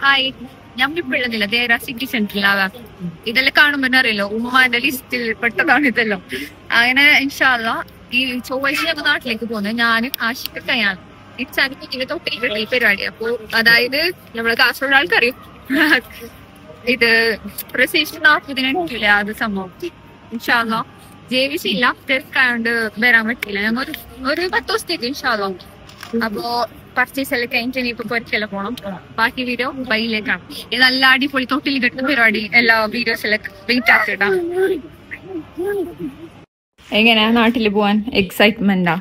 Hi ഞമ്മിപ്പിള്ളുന്നില്ല ദേര city സെന്ററിലാകാം ഇതെല്ലാം കാണുമ്പോ തന്നെ അറിയല്ലോ ഉമ്മാന്റെ ലിസ്റ്റിൽ പെട്ടതാണ് ഇതെല്ലാം അങ്ങനെ ഇൻഷാല്ല ഈ ചൊവ്വാഴ്ച ഞങ്ങൾ നാട്ടിലേക്ക് പോകുന്നത് ഞാനും ആഷിക്കൊക്കെയാണ് ഇച്ചാനും കുഞ്ഞിന്റെ തൊട്ടിൽ വെള്ളി പരിപാടി അപ്പൊ അതായത് നമ്മളെ കാസർഗോഡ് ആൾക്കറിയും ഇത് പ്രസിഷൻ നാൽപ്പതിനില്ല അത് സംഭവം ഇൻഷാല്ല ജേവിച്ചില്ല തിരക്കായോണ്ട് വരാൻ പറ്റില്ല ഞങ്ങൾ ഒരു ഒരു പത്ത് ദിവസത്തേക്ക് ഇൻഷാല്ല അപ്പോ പർച്ചേസ് എല്ലാം കഴിഞ്ഞിട്ട് ഇനിയിപ്പോ പൊരക്കെല്ലാം പോണം ബാക്കി വീഡിയോ ബൈയിലേക്കാണ് ഇത് നല്ല അടിപൊളി തൊട്ടിൽ കെട്ടുന്ന പരിപാടി എല്ലാ വീഡിയോസ് എല്ലാം വെയിറ്റ് ആക്കിട്ടാ എങ്ങനെയാ നാട്ടില് പോവാൻ എക്സൈറ്റ്മെന്റാ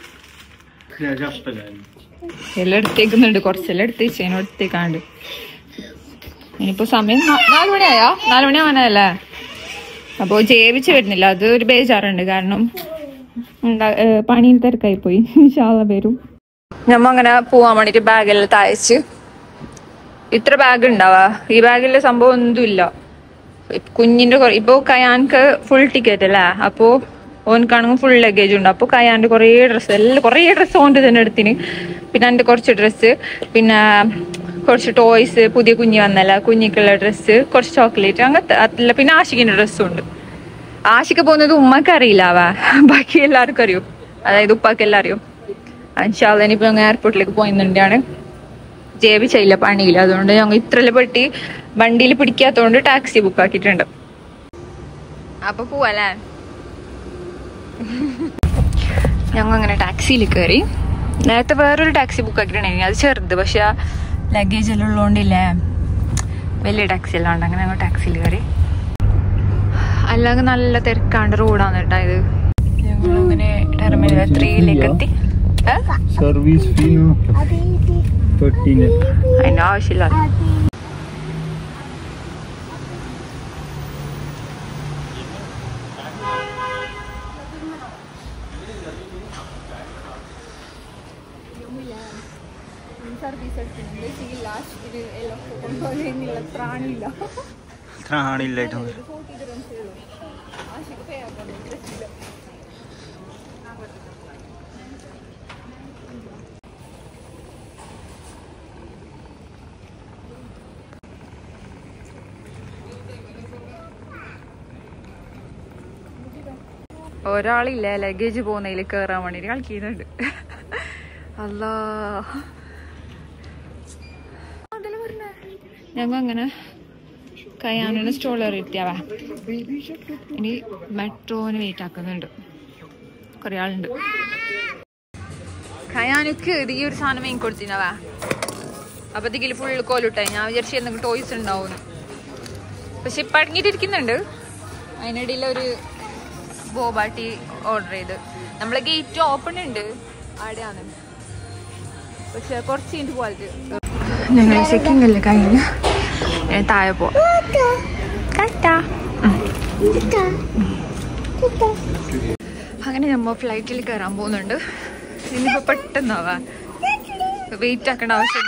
എല്ലാം എടുത്തേക്കുന്നുണ്ട് കുറച്ചെല്ലാം എടുത്തേച്ച് അതിനോട് എടുത്തേക്കാണ്ട് ഇനിയിപ്പോ സമയം നാ- നാല് മണിയായോ നാല് മണി ആവാനല്ലേ അപ്പോ ജേവിച്ച് വരുന്നില്ല അത് ഒരു ബേജാറുണ്ട് കാരണം ഉണ്ടാ- ഏ, പണിയിൽ തിരക്കായി പോയി ഇൻഷാല്ല വരും ഞമ്മ അങ്ങനെ പോവാൻ വേണ്ടിട്ട് ബാഗെല്ലാം തയ്ച്ച് ഇത്ര ബാഗ് ഉണ്ടാവാ ഈ ബാഗിലെ സംഭവം ഒന്നുമില്ല കുഞ്ഞിന്റെ കൊറേ- ഇപ്പൊ കയാൻക്ക് ഫുൾ ടിക്കറ്റ് അല്ലേ അപ്പോ ഓൻക്കാണെങ്കിൽ ഫുൾ ലഗേജ് ഉണ്ട് അപ്പൊ കയാന്റെ കുറേ ഡ്രസ്സ് എല്ലാം കുറേ ഡ്രസ്സ് ഓൻ്റെ തന്നെ എടുത്തിന് പിന്നെ എൻ്റെ കുറച്ച് ഡ്രസ്സ് പിന്നെ കുറച്ച് ടോയ്സ് പുതിയ കുഞ്ഞി വന്നല്ല കുഞ്ഞിക്കുള്ള ഡ്രസ്സ് കുറച്ച് ചോക്ലേറ്റ് അങ്ങനത്തെ അതല്ല പിന്നെ ആഷിക്കിന്റെ ഡ്രസ്സും ഉണ്ട് ആഷിക്ക് പോകുന്നത് ഉമ്മക്ക് അറിയില്ല അവ ബാക്കി എല്ലാവർക്കും അറിയും അതായത് ഉപ്പാക്ക് എല്ലാം അറിയും അൻഷാല്ല ഇനിയിപ്പോ ഞങ്ങൾ എയർപോർട്ടിലേക്ക് പോയിന്നുണ്ടാണ് ജേബിച്ചില്ല പണിയില്ല അതുകൊണ്ട് ഞങ്ങൾ ഇത്രല്ല പെട്ടി വണ്ടിയിൽ പിടിക്കാത്തോണ്ട് ടാക്സി ബുക്ക് ആക്കിയിട്ടുണ്ട് അപ്പൊ പോവല്ലേ ഞങ്ങൾ അങ്ങനെ ടാക്സിയിൽ കയറി നേരത്തെ വേറൊരു ടാക്സി ബുക്ക് ആക്കിയിട്ടുണ്ടായിരുന്നു അത് ചെറുത് പക്ഷെ ലഗേജ് എല്ലാം ഉള്ളതുകൊണ്ടില്ലേ വലിയ ടാക്സി എല്ലാം ഉണ്ട് അങ്ങനെ ഞങ്ങൾ ടാക്സിയിൽ കയറി അല്ലാതെ നല്ല തിരക്കാണ്ട് റോഡാണ് കേട്ടോ ഇത് ഞങ്ങളിങ്ങനെ ടെർമിനൽ ത്രീയിലേക്ക് എത്തി ഏ? സർവീസ് ഫീ തേർട്ടീന് അതിന്റെ ആവശ്യമില്ല ത്രാണില്ലായിട്ട് ഒരാളില്ല ലഗേജ് പോകുന്നതിൽ കേറാൻ വേണ്ടിട്ട് കളിക്കുന്നുണ്ട് അല്ലാ ഞങ്ങൾ അങ്ങനെ കയ്യാനിന് സ്റ്റോളർ എത്തിയാവ ഇനി മെട്രോന് വെയിറ്റ് ആക്കുന്നുണ്ട് കുറെ ആളുണ്ട് കയാനുക്ക് ഇത് ഈ ഒരു സാധനം വാങ്ങി കൊടുത്തിനവാ അപ്പത്തേക്കിൽ ഫുള്ള് കോലിട്ടായി ഞാൻ വിചാരിച്ചു എന്തെങ്കിലും ടോയ്സ് ഉണ്ടാവും പക്ഷെ ഇപ്പം അടങ്ങിയിട്ടിരിക്കുന്നുണ്ട് അതിനിടയിൽ ഒരു ബോബാട്ടി ഓർഡർ ചെയ്ത് നമ്മളെ ഗേറ്റ് ഓപ്പൺ ഉണ്ട് അവിടെയാണ് പക്ഷെ കുറച്ച് കഴിഞ്ഞിട്ട് പോലത്തെ ഞങ്ങൾ ചെക്കിംഗ് അല്ലേ കഴിഞ്ഞ് ഞാൻ താഴെ പോ അങ്ങനെ നമ്മ ഫ്ലൈറ്റിൽ കയറാൻ പോകുന്നുണ്ട് ഇനിയിപ്പോ പെട്ടെന്നാവാ വെയിറ്റ് ആക്കേണ്ട ആവശ്യം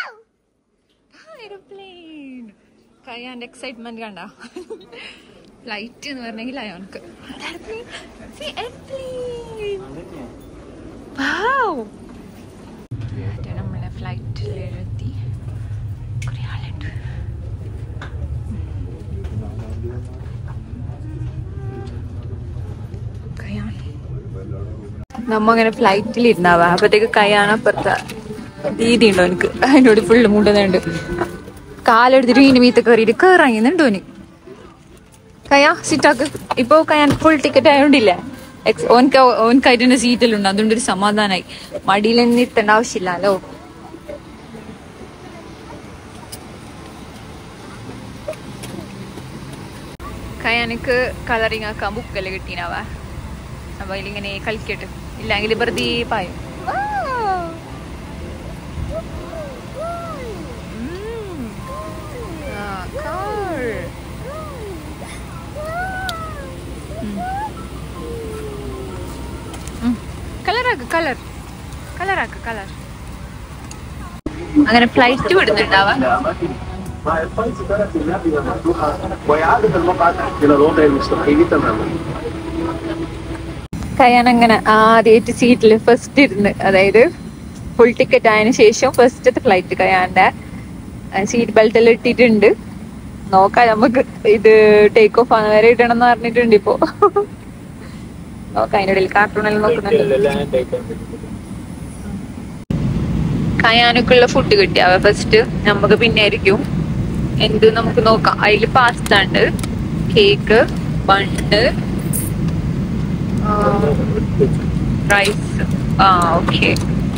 കയ്യാൻ്റെ എക്സൈറ്റ്മെന്റ് കണ്ട ഫ്ലൈറ്റ് എന്ന് പറഞ്ഞെങ്കിൽ അയാൾക്ക് നമ്മളെ ഫ്ലൈറ്റിൽ എഴുതി കുറേ ആളുണ്ട് കയ്യാൻ നമ്മ അങ്ങനെ ഫ്ലൈറ്റിൽ ഇരുന്നാവാ അപ്പത്തേക്ക് കയ്യാണ് അപ്പുറത്തെ രീതി ഉണ്ടോ എനിക്ക് അതിനോട് ഫുള്ള് മുണ്ടുന്നുണ്ട് കാലെടുത്തിട്ട് ഇതിന്റെ മീത്ത കയറിയിട്ട് കയറാങ്ങുന്നുണ്ടോ ഓന് കയ്യാ സിറ്റാക്ക് ഇപ്പൊ കയ്യാൻ ഫുൾ ടിക്കറ്റ് ആയതുകൊണ്ടില്ലേ എക്സ് ഓൻക്ക് ഓൻക്കായിട്ട് തന്നെ സീറ്റിലുണ്ട് അതുകൊണ്ട് ഒരു സമാധാനായി മടിയിൽ തന്നെ ഇരുത്തേണ്ട ആവശ്യമില്ലല്ലോ കയ്യാനക്ക് കളറിങ് ആക്കാൻ ബുക്കല്ലേ കിട്ടീനാവാ അപ്പൊ അതിലിങ്ങനെ കളിക്കട്ടെ ഇല്ലെങ്കിൽ വെറുതെ പായും ഉം. ആ, car. ഉം. ഉം. കളറാക്ക് കളർ കളറാക്ക് കളർ അങ്ങനെ ഫ്ലൈറ്റ് വിടുന്നുണ്ടാവാ مع الفايز كانت النافذة مفتوحة وإعادة المقعد إلى الوضع المستقيم تماما കയ്യാൻ അങ്ങനെ ആദ്യമായിട്ട് സീറ്റിൽ ഫസ്റ്റ് ഇരുന്ന് അതായത് ഫുൾ ടിക്കറ്റ് ആയതിനു ശേഷം ഫസ്റ്റത്തെ ഫ്ലൈറ്റ് കയ്യാന്റെ സീറ്റ് ബെൽറ്റ് എല്ലാം ഇട്ടിട്ടുണ്ട് നോക്കാം നമുക്ക് ഇത് ടേക്ക് ഓഫ് ആണ് വരെ ഇടണം എന്ന് പറഞ്ഞിട്ടുണ്ട് ഇപ്പോ നോക്കാം അതിന്റെ ഇടയിൽ കാർട്ടൂൺ എല്ലാം നോക്കുന്നുണ്ട് കയാനൊക്കെയുള്ള ഫുഡ് കിട്ടിയാവ ഫസ്റ്റ് നമുക്ക് പിന്നെ ആയിരിക്കും എന്ത് നമുക്ക് നോക്കാം അതിൽ പാസ്ത ഉണ്ട് കേക്ക് ബണ്ണ് റൈസ് ആ ഓക്കെ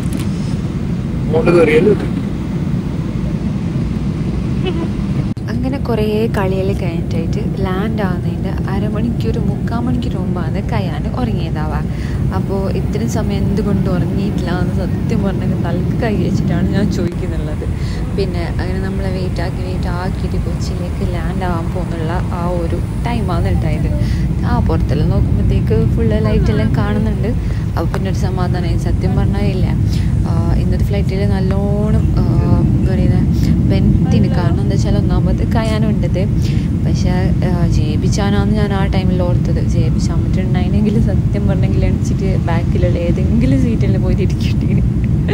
അങ്ങനെ കുറേ കളികൾ കഴിഞ്ഞിട്ടായിട്ട് ലാൻഡ് ആവുന്നതിൻ്റെ അരമണിക്കൂർ മുക്കാൽ മണിക്കൂർ മുമ്പാണ് കയാൻ ഉറങ്ങിയതാവാ അപ്പോൾ ഇത്രയും സമയം എന്തുകൊണ്ട് ഉറങ്ങിയിട്ടില്ല എന്ന് സത്യം പറഞ്ഞാൽ തലക്ക് കൈ വെച്ചിട്ടാണ് ഞാൻ ചോദിക്കുന്നുള്ളത് പിന്നെ അങ്ങനെ നമ്മളെ വെയിറ്റ് ആക്കി വെയിറ്റ് ആക്കിയിട്ട് കൊച്ചിയിലേക്ക് ലാൻഡ് ആവാൻ പോകുന്നുള്ള ആ ഒരു ടൈമാണ് ഉണ്ടായത് ആ പുറത്തെല്ലാം നോക്കുമ്പോഴത്തേക്ക് ഫുള്ള് ലൈറ്റെല്ലാം കാണുന്നുണ്ട് അപ്പോൾ പിന്നെ ഒരു സമാധാനമായി സത്യം പറഞ്ഞാൽ ഇല്ല ആ, ഇന്നത്തെ ഫ്ലൈറ്റിൽ നല്ലോണം ആ, എന്താ പറയുന്നത് ബെൻത്തിന് കാരണം എന്താ വെച്ചാൽ ഒന്നാമത് കയാനുണ്ടത് പക്ഷേ ജയിപ്പിച്ചാനാന്ന് ഞാൻ ആ ടൈമിൽ ഓർത്തത് ജയിപ്പിച്ചാൻ പറ്റുന്നുണ്ടായിരുന്നെങ്കിൽ സത്യം പറഞ്ഞെങ്കിൽ എണിച്ചിട്ട് ബാക്കിലുള്ള ഏതെങ്കിലും സീറ്റിൽ പോയിട്ട് ഇരിക്കേണ്ടി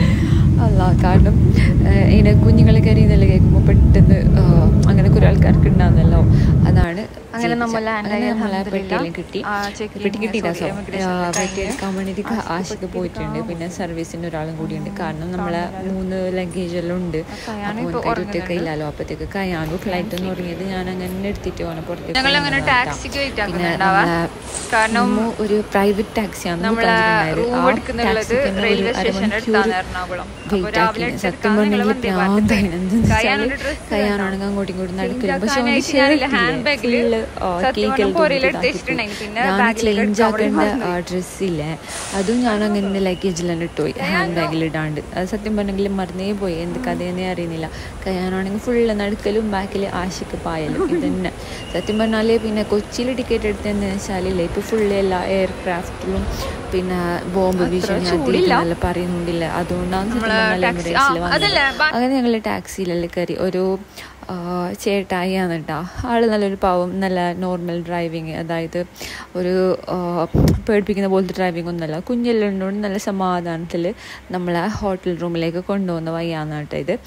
അല്ല കാരണം ഇങ്ങനെ കുഞ്ഞുങ്ങളെ കരയുന്നല്ലോ കേൾക്കുമ്പോൾ പെട്ടെന്ന് ആ, അങ്ങനെ കുറേ ആൾക്കാർക്ക് ഉണ്ടാകുന്നല്ലോ അതാണ് അങ്ങനെ നമ്മൾ ജയിപ്പിച്ചത്. land അങ്ങനെ ആയി, നമ്മളെ അൽഹംദുലില്ലാ. പെട്ടിയെല്ലാം കിട്ടി ആ, checking, പെട്ടി കിട്ടിയില്ല sorry, immigration ഒക്കെ പെട്ടി കഴിഞ്ഞ് എടുക്കാൻ വേണ്ടിയിട്ട് ആശയ്ക്ക് പോയിട്ടുണ്ട് പിന്നെ സർവീസിന് ഒരാളും കൂടിയുണ്ട് കാരണം നമ്മളെ മൂന്ന് ലഗേജ് എല്ലാം ഉണ്ട് കയാനും അപ്പോൾ ഇപ്പൊ ഒറ്റയ്ക്ക് ഇല്ലാലോ അപ്പോഴത്തേക്ക് കയാനും ഫ്ലൈറ്റ് എന്ന് തുടങ്ങിയത് ഞാൻ അങ്ങനെ എടുത്തിട്ട് പോകണം പുറത്തേക്ക് ഞങ്ങൾ അങ്ങനെ പോകുന്നതാ. ടാക്സിക്ക് വെയിറ്റ് പിന്നെ ആക്കുന്നുണ്ടാവാ നമ്മളെ കാരണം നമ്മ ഒരു പ്രൈവറ്റ് ടാക്സിയാണ് നമ്മളെ റൂം എടുക്കുന്നുള്ളത് റെയിൽവേ സ്റ്റേഷന്റെ അടുത്താണ് എറണാകുളം അപ്പൊ രാവിലെ സത്യം പറഞ്ഞെങ്കിൽ പ്രാന്തായി കയ്യാനാണെങ്കിൽ അങ്ങോട്ടും ഇങ്ങോട്ടും നടക്കില്ല പക്ഷെ ഒന്ന് ഹാൻഡ് ബാഗില് സത്യം പറഞ്ഞാൽ പോരയിൽ എടുത്തിട്ടുണ്ടായിരുന്നു പിന്നെ ഞാൻ ബാഗിൽ ചേഞ്ച് ആക്കേണ്ട ഡ്രസ്സില്ലേ അതും ഞാൻ അങ്ങനെ ലഗേജിൽ തന്നെ ഇട്ടുപോയി ഹാൻഡ് ബാഗിൽ ഇടാണ്ട് അത് സത്യം പറഞ്ഞെങ്കിൽ മറന്നേ പോയി എന്ത് കഥയെന്നേ അറിയുന്നില്ല കയ്യാനാണെങ്കിൽ ഫുള്ള് നടുക്കലും ബാക്കിൽ ആശയ്ക്ക് പായലും ഇതന്നെ സത്യം പറഞ്ഞാൽ പിന്നെ കൊച്ചിയിൽ ടിക്കറ്റ് എടുത്തതെന്ന് വെച്ചാലില്ലേ ഇപ്പോൾ ഫുള്ള് എല്ലാ എയർക്രാഫ്റ്റിലും പിന്നെ ബോംബ് ഭീഷണി അതിലെല്ലാം പറയുന്നുണ്ടില്ല അതുകൊണ്ടാണ് സത്യം പറഞ്ഞാൽ taxi- എമിറേറ്റ്സിൽ ആ, അതല്ലേ, വന്നത് അങ്ങനെ ഞങ്ങൾ ടാക്സിയിലെല്ലാം കയറി ഒരു ആ, ചേട്ടായിയാണ് കേട്ടോ ആള് നല്ലൊരു പാവം നല്ല നോർമൽ ഡ്രൈവിങ് അതായത് ഒരു ആ, പേടിപ്പിക്കുന്ന പോലത്തെ ഡ്രൈവിംഗ് ഒന്നുമല്ല കുഞ്ഞെല്ലാം ഉണ്ടോണ്ട് നല്ല സമാധാനത്തിൽ നമ്മളെ ഹോട്ടൽ റൂമിലേക്ക് കൊണ്ടുപോകുന്ന വയ്യാന്ന് കേട്ടോ ഇത്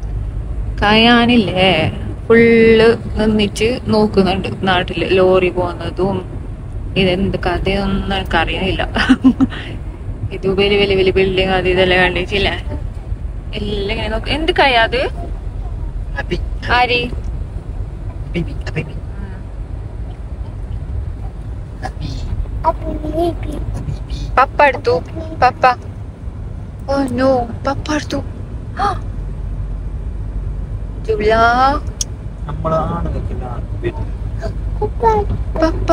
കയാനില്ലേ ഫുള്ള് നിന്നിട്ട് നോക്കുന്നുണ്ട് നാട്ടില് ലോറി പോകുന്നതും ഇതെന്ത് കഥയൊന്നും എനിക്കറിയില്ല ഇത് വലിയ വലിയ വലിയ ബിൽഡിങ് അത് ഇതെല്ലാം കണ്ടിട്ടില്ലേ എല്ലാം ഇങ്ങനെ നോക്കും എന്ത് കയ്യാത് ആരി പപ്പ എടുത്തു പപ്പ ഓ നോ പപ്പ എടുത്തു ജുല പപ്പ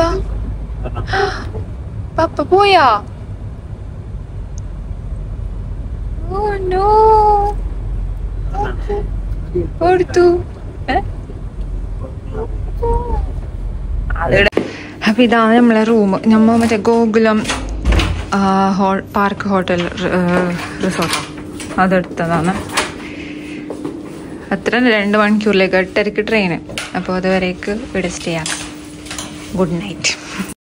പപ്പ പോയാ ഓ നോ എടുത്തു അപ്പൊ ഇതാണ് നമ്മളെ റൂം നമ്മ മറ്റേ ഗോകുലം പാർക്ക് ഹോട്ടൽ റിസോർട്ടാണ് അതെടുത്തതാണ് അത്ര രണ്ട് മണിക്കൂറിലേക്ക് എട്ടരക്ക് ട്രെയിന് അപ്പോൾ അതുവരേക്ക് ഇവിടെ സ്റ്റേ ആക്കാം ഗുഡ് നൈറ്റ്